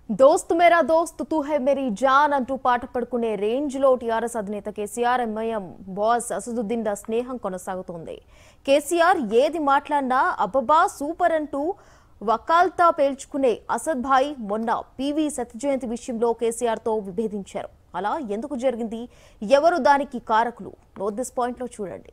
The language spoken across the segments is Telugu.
దోస్త్ మేరా దోస్త్ తూ హై మేరీ జాన్ అంటూ పాట పడుకునే రేంజ్ లో టీఆర్ఎస్ అధినేత కేసీఆర్ ఎంఐఎం బాస్ అసదుద్దీన్ దా స్నేహం కొనసాగుతోంది కేసీఆర్ ఏది మాట్లాడినా అబ్బబా సూపర్ అంటూ వకాల్తా పేల్చుకునే అసద్ భాయ్ మొన్న పివి సత్యజయంతి విషయంలో కేసీఆర్ తో విభేదించారు అలా ఎందుకు జరిగింది ఎవరు దానికి కారకులు నోట్ దిస్ పాయింట్ లో చూడండి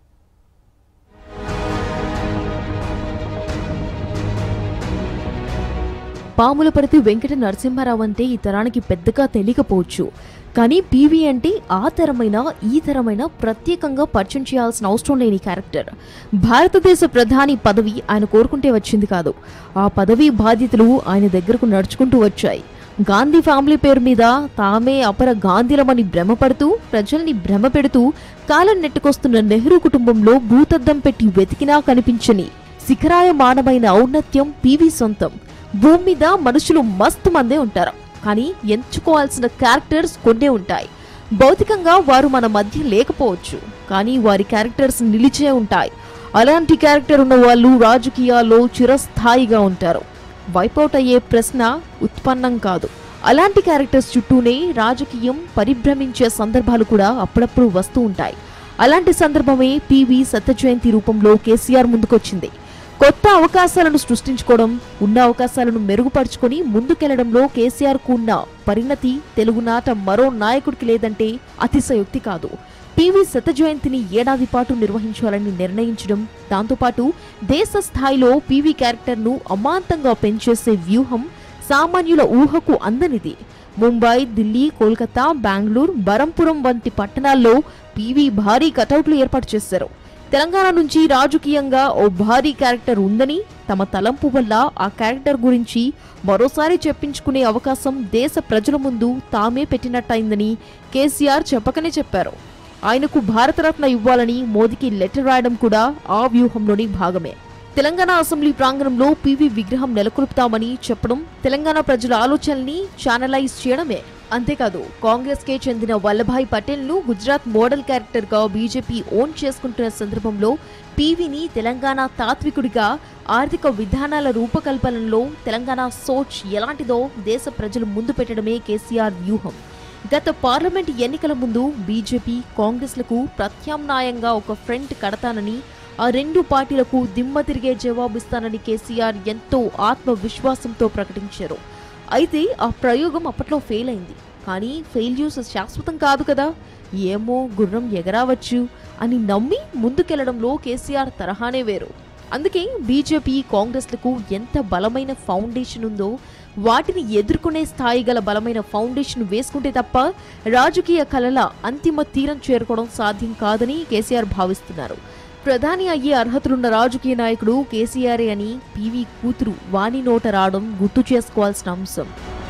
పాములపర్తి వెంకట నరసింహారావు అంటే ఈ తరానికి పెద్దగా తెలియకపోవచ్చు కానీ పీవీ అంటే ఆ తరమైన ఈ తరమైన ప్రత్యేకంగా పరిచయం చేయాల్సిన అవసరం లేని క్యారెక్టర్ భారతదేశ ప్రధాని పదవి ఆయన కోరుకుంటే వచ్చింది కాదు ఆ పదవి బాధ్యతలు ఆయన దగ్గరకు నడుచుకుంటూ వచ్చాయి గాంధీ ఫ్యామిలీ పేరు మీద తామే అపర గాంధీలమని భ్రమపడుతూ ప్రజల్ని భ్రమ పెడుతూ కాలం నెట్టుకొస్తున్న నెహ్రూ కుటుంబంలో భూతద్దం పెట్టి వెతికినా కనిపించని శిఖరాయమానమైన ఔన్నత్యం పీవీ సొంతం భూమి మీద మనుషులు మస్తు మందే ఉంటారు కానీ ఎంచుకోవాల్సిన క్యారెక్టర్స్ కొన్నే ఉంటాయి భౌతికంగా వారు మన మధ్య లేకపోవచ్చు కానీ వారి క్యారెక్టర్స్ నిలిచే ఉంటాయి అలాంటి క్యారెక్టర్ ఉన్న వాళ్ళు రాజకీయాల్లో చిరస్థాయిగా ఉంటారు వైపౌట్ అయ్యే ప్రశ్న ఉత్పన్నం కాదు అలాంటి క్యారెక్టర్స్ చుట్టూనే రాజకీయం పరిభ్రమించే సందర్భాలు కూడా అప్పుడప్పుడు వస్తూ ఉంటాయి అలాంటి సందర్భమే పివి సత్యజయంతి రూపంలో కేసీఆర్ ముందుకొచ్చింది కొత్త అవకాశాలను సృష్టించుకోవడం ఉన్న అవకాశాలను మెరుగుపరుచుకొని ముందుకెళ్లడంలో కేసీఆర్ కు ఉన్న పరిణతి తెలుగునాట మరో నాయకుడికి లేదంటే అతిశయోక్తి కాదు పివి శతజయంతిని ఏడాది పాటు నిర్వహించాలని నిర్ణయించడం దాంతోపాటు దేశ స్థాయిలో పివి క్యారెక్టర్ను అమాంతంగా పెంచేసే వ్యూహం సామాన్యుల ఊహకు అందనిది ముంబై ఢిల్లీ కోల్కతా బెంగళూరు బరంపురం వంటి పట్టణాల్లో పివి భారీ కటౌట్లు ఏర్పాటు చేశారు తెలంగాణ నుంచి రాజకీయంగా ఓ భారీ క్యారెక్టర్ ఉందని తమ తలంపు వల్ల ఆ క్యారెక్టర్ గురించి మరోసారి చెప్పించుకునే అవకాశం దేశ ప్రజల ముందు తామే పెట్టినట్టయిందని కేసీఆర్ చెప్పకనే చెప్పారు ఆయనకు భారతరత్న ఇవ్వాలని మోదీకి లెటర్ రాయడం కూడా ఆ వ్యూహంలోని భాగమే తెలంగాణ అసెంబ్లీ ప్రాంగణంలో పీవీ విగ్రహం నెలకొల్పుతామని చెప్పడం తెలంగాణ ప్రజల ఆలోచనల్ని ఛానలైజ్ చేయడమే అంతేకాదు కాంగ్రెస్ కే చెందిన వల్లభాయ్ పటేల్ ను గుజరాత్ మోడల్ క్యారెక్టర్ గా బీజేపీ ఓన్ చేసుకుంటున్న సందర్భంలో పీవీని తెలంగాణ తాత్వికుడిగా ఆర్థిక విధానాల రూపకల్పనలో తెలంగాణ సోచ్ ఎలాంటిదో దేశ ప్రజలు ముందు పెట్టడమే కేసీఆర్ వ్యూహం గత పార్లమెంట్ ఎన్నికల ముందు బీజేపీ కాంగ్రెస్లకు ప్రత్యామ్నాయంగా ఒక ఫ్రంట్ కడతానని ఆ రెండు పార్టీలకు దిమ్మ తిరిగే జవాబిస్తానని కేసీఆర్ ఎంతో ఆత్మవిశ్వాసంతో ప్రకటించారు అయితే ఆ ప్రయోగం అప్పట్లో ఫెయిల్ అయింది కానీ ఫెయిల్యూర్స్ శాశ్వతం కాదు కదా ఏమో గుర్రం ఎగరావచ్చు అని నమ్మి ముందుకెళ్లడంలో కేసీఆర్ తరహానే వేరు అందుకే బీజేపీ కాంగ్రెస్లకు ఎంత బలమైన ఫౌండేషన్ ఉందో వాటిని ఎదుర్కొనే స్థాయి గల బలమైన ఫౌండేషన్ వేసుకుంటే తప్ప రాజకీయ కళల అంతిమ తీరం చేరుకోవడం సాధ్యం కాదని కేసీఆర్ భావిస్తున్నారు ప్రధాని అయ్యే అర్హతలున్న రాజకీయ నాయకుడు కేసీఆరే అని పీవీ కూతురు వాణి నోట రావడం గుర్తు చేసుకోవాల్సిన అంశం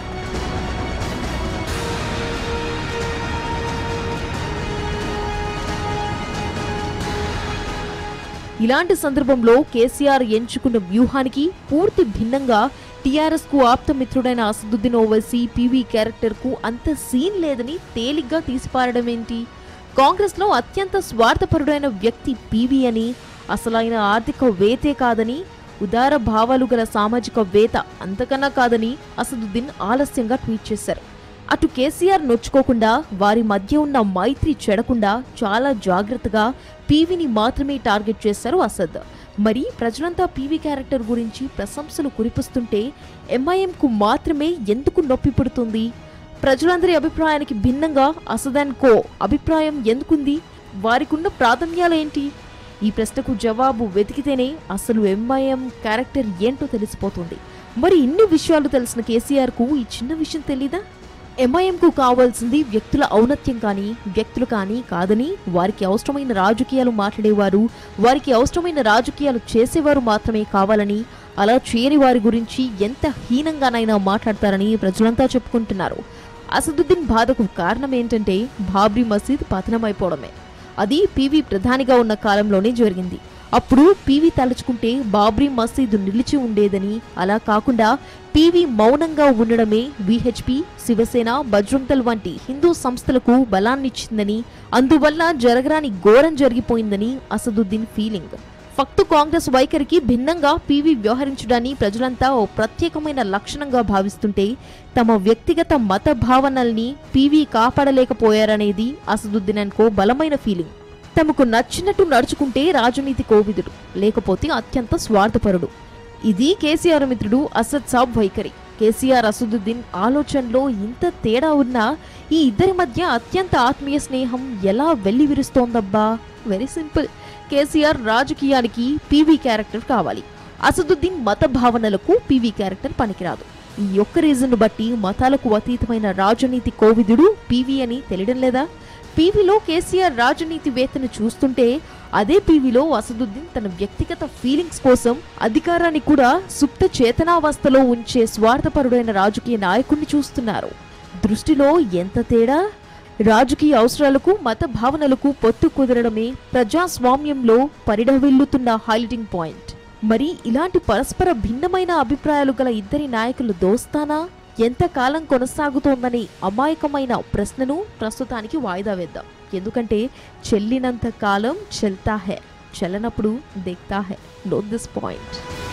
ఇలాంటి సందర్భంలో కేసీఆర్ ఎంచుకున్న వ్యూహానికి పూర్తి భిన్నంగా టీఆర్ఎస్ కు ఆప్తమిత్రుడైన అసదుద్దీన్ ఓవైసీ పీవీ క్యారెక్టర్ కు అంత సీన్ లేదని తేలిగ్గా తీసిపారడమేంటి కాంగ్రెస్ లో అత్యంత స్వార్థపరుడైన వ్యక్తి పీవీ అని అసలైన ఆర్థిక వేతే కాదని ఉదార భావాలు గల సామాజిక వేత అంతకన్నా కాదని అసదుద్దీన్ ఆలస్యంగా ట్వీట్ చేశారు అటు కేసీఆర్ నొచ్చుకోకుండా వారి మధ్య ఉన్న మైత్రి చెడకుండా చాలా జాగ్రత్తగా పీవీని మాత్రమే టార్గెట్ చేశారు అసద్ మరి ప్రజలంతా పీవీ క్యారెక్టర్ గురించి ప్రశంసలు కురిపిస్తుంటే ఎంఐఎంకు మాత్రమే ఎందుకు నొప్పి పుడుతుంది ప్రజలందరి అభిప్రాయానికి భిన్నంగా అసదాన్ కో అభిప్రాయం ఎందుకుంది వారికున్న ప్రాధాన్యాలేంటి ఈ ప్రశ్నకు జవాబు వెతికితేనే అసలు ఎంఐఎం క్యారెక్టర్ ఏంటో తెలిసిపోతుంది మరి ఇన్ని విషయాలు తెలిసిన కేసీఆర్ కు ఈ చిన్న విషయం తెలీదా ఎంఐఎంకు కావాల్సింది వ్యక్తుల ఔన్నత్యం కానీ వ్యక్తులు కానీ కాదని వారికి అవసరమైన రాజకీయాలు మాట్లాడేవారు వారికి అవసరమైన రాజకీయాలు చేసేవారు మాత్రమే కావాలని అలా చేయని వారి గురించి ఎంత హీనంగానైనా మాట్లాడతారని ప్రజలంతా చెప్పుకుంటున్నారు అసదుద్దీన్ బాధకు కారణం ఏంటంటే బాబ్రీ మసీద్ పతనమైపోవడమే అది పీవీ ప్రధానిగా ఉన్న కాలంలోనే జరిగింది అప్పుడు పీవీ తలుచుకుంటే బాబ్రీ మసీదు నిలిచి ఉండేదని అలా కాకుండా పీవీ మౌనంగా ఉండడమే విహెచ్పి శివసేన బజ్రంగ్ వంటి హిందూ సంస్థలకు బలాన్నిచ్చిందని అందువల్ల జరగరాని ఘోరం జరిగిపోయిందని అసదుద్దీన్ ఫీలింగ్ ఫక్తు కాంగ్రెస్ వైఖరికి భిన్నంగా పీవీ వ్యవహరించడాన్ని ప్రజలంతా ఓ ప్రత్యేకమైన లక్షణంగా భావిస్తుంటే తమ వ్యక్తిగత మత భావనల్ని పీవీ కాపాడలేకపోయారనేది అసదుద్దీన్ అండ్ కో బలమైన ఫీలింగ్ తమకు నచ్చినట్టు నడుచుకుంటే రాజనీతి కోవిదుడు లేకపోతే అత్యంత స్వార్థపరుడు ఇది కేసీఆర్ మిత్రుడు అసద్ సాబ్ వైఖరి కేసీఆర్ అసదుద్దీన్ ఆలోచనలో ఇంత తేడా ఉన్నా ఈ ఇద్దరి మధ్య అత్యంత ఆత్మీయ స్నేహం ఎలా వెల్లివిరుస్తోందబ్బా వెరీ సింపుల్ కేసీఆర్ రాజకీయానికి పీవీ క్యారెక్టర్ కావాలి అసదుద్దీన్ మత భావనలకు పీవీ క్యారెక్టర్ పనికిరాదు ఈ ఒక్క రీజన్ బట్టి మతాలకు అతీతమైన రాజనీతి కోవిదుడు పీవీ అని తెలియడం లేదా పీవీలో కేసీఆర్ రాజనీతివేత్తను చూస్తుంటే అదే పీవీలో అసదుద్దీన్ తన వ్యక్తిగత ఫీలింగ్స్ కోసం అధికారాన్ని కూడా సుప్త చేతనావస్థలో ఉంచే స్వార్థపరుడైన రాజకీయ నాయకుడిని చూస్తున్నారు దృష్టిలో ఎంత తేడా రాజకీయ అవసరాలకు మత భావనలకు పొత్తు కుదరడమే ప్రజాస్వామ్యంలో పరిడవిల్లుతున్న హైలైటింగ్ పాయింట్ మరి ఇలాంటి పరస్పర భిన్నమైన అభిప్రాయాలు గల ఇద్దరి నాయకులు దోస్తానా ఎంతకాలం కొనసాగుతోందనే అమాయకమైన ప్రశ్నను ప్రస్తుతానికి వాయిదా వేద్దాం ఎందుకంటే చెల్లినంత కాలం చెల్తా హే చెల్లనప్పుడు దిక్తా హే నోట్ దిస్ పాయింట్